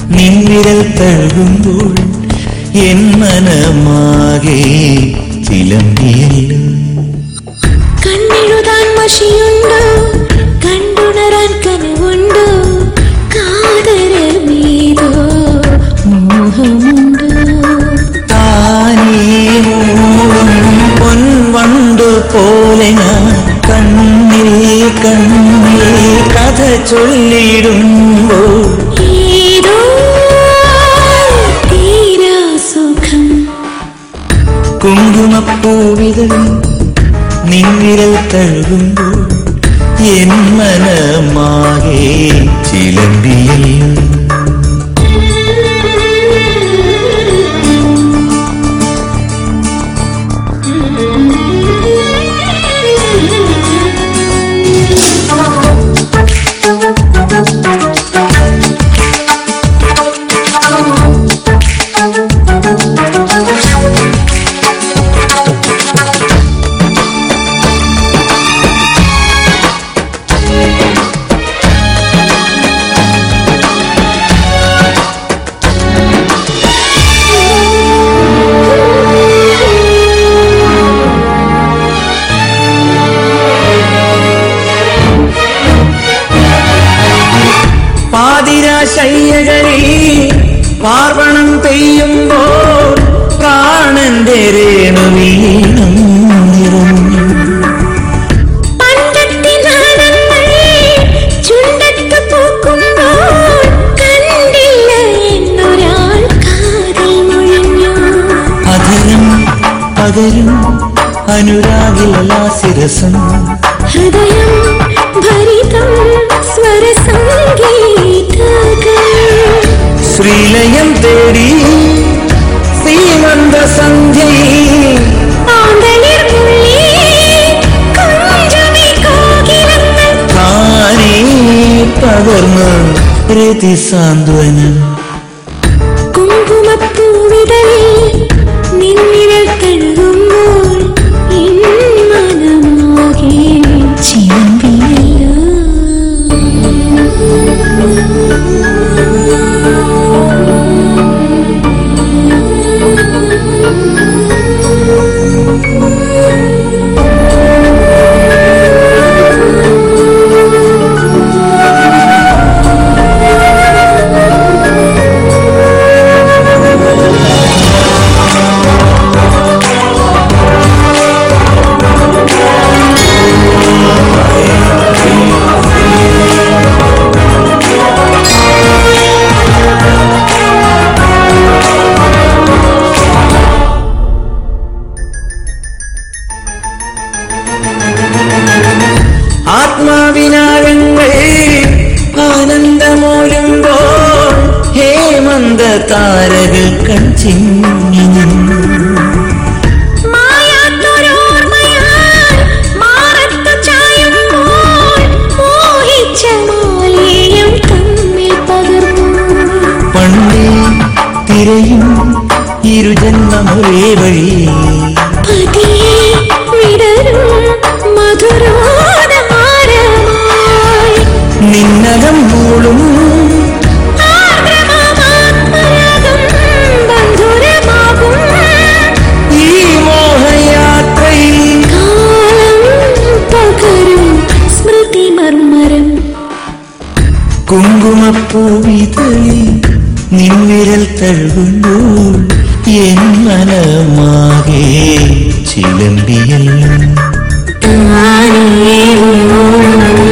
നിൻവിരൽ തഴുകുമ്പോൾ N മനമാകെ ചിലമ്പിയല്ലോ കണ്ണെഴുതാൻ മഷിയുണ്ടോ കണ്ടുണരാൻ കനവുണ്ടോ കാതരമേതോ മോഹമുണ്ടോ താനേ മൂളും പൊൻവണ്ടു പോലെ ഞാൻ കണ്ണിൽ കണ്ണിൽ കഥ ചൊല്ലിടുമ്പോൾ ഏതോ തീരാ സുഖം കുങ്കുമപ്പൂവിതളും നിൻവിരൽ തഴുകുമ്പോൾ എൻ മനമാകെ ചിലമ്പിയല്ലോ പാതിരാശയ്യകളിൽ പാർവണം പെയ്യുമ്പോൾ പ്രാണന്റെ രേണുവീണം നിറഞ്ഞു പണ്ടത്തെ നാണങ്ങൾ ചുണ്ടത്ത് പൂക്കുമ്പോൾ കണ്ടില്ല എന്നൊരാൾ കാതിൽ മുഴഞ്ഞു അധരം പകരും അനുരാഗിലാസിരസം ഹൃദയം ഭരിതം സ്വരസംഗീതകൾ ശ്രീലയം തേടി സീമന്ത സന്ധ്യയിൽ ആന്തളിർമുള്ളി കുഞ്ചമി കോകിലങ്ങൾ താനേ പകർന്നു രതിസാന്ത്വനം കുങ്കുമപ്പൂവിതളിൽ നിന്നിരൽ തഴുകുമ്പോൾ എൻ മനമാകെ ചിലമ്പിയല്ലോ ആത്മാവിനാഴങ്ങൾ ആനന്ദമോരുമ്പോൾ ഹേമന്ത താരകൾ കൺചിങ്ങി നിന്നു മായാത്തൊരോർമ്മയാൽ മാറത്തു ചായുമ്പോൾ മോഹിച്ച മാലിന്യം തമ്മിൽ പകർന്നു പണ്ടേ തിരയും ഇരുജന്മമൊരേ വഴി പതിയെ വിടരും മധുരോദാരമായി നിന്നകം മൂളും ആർദ്രമാമാത്മരാഗം ബന്ധുരമാകും ഈ മോഹയാത്രയിൽ കാലം പകരും സ്മൃതി മർമരം കുങ്കുമപ്പൂവിതളിൽ നിൻവിരൽ തഴുകുമ്പോൾ എൻ മനമാകെ ചിലമ്പിയല്ലോ താനേ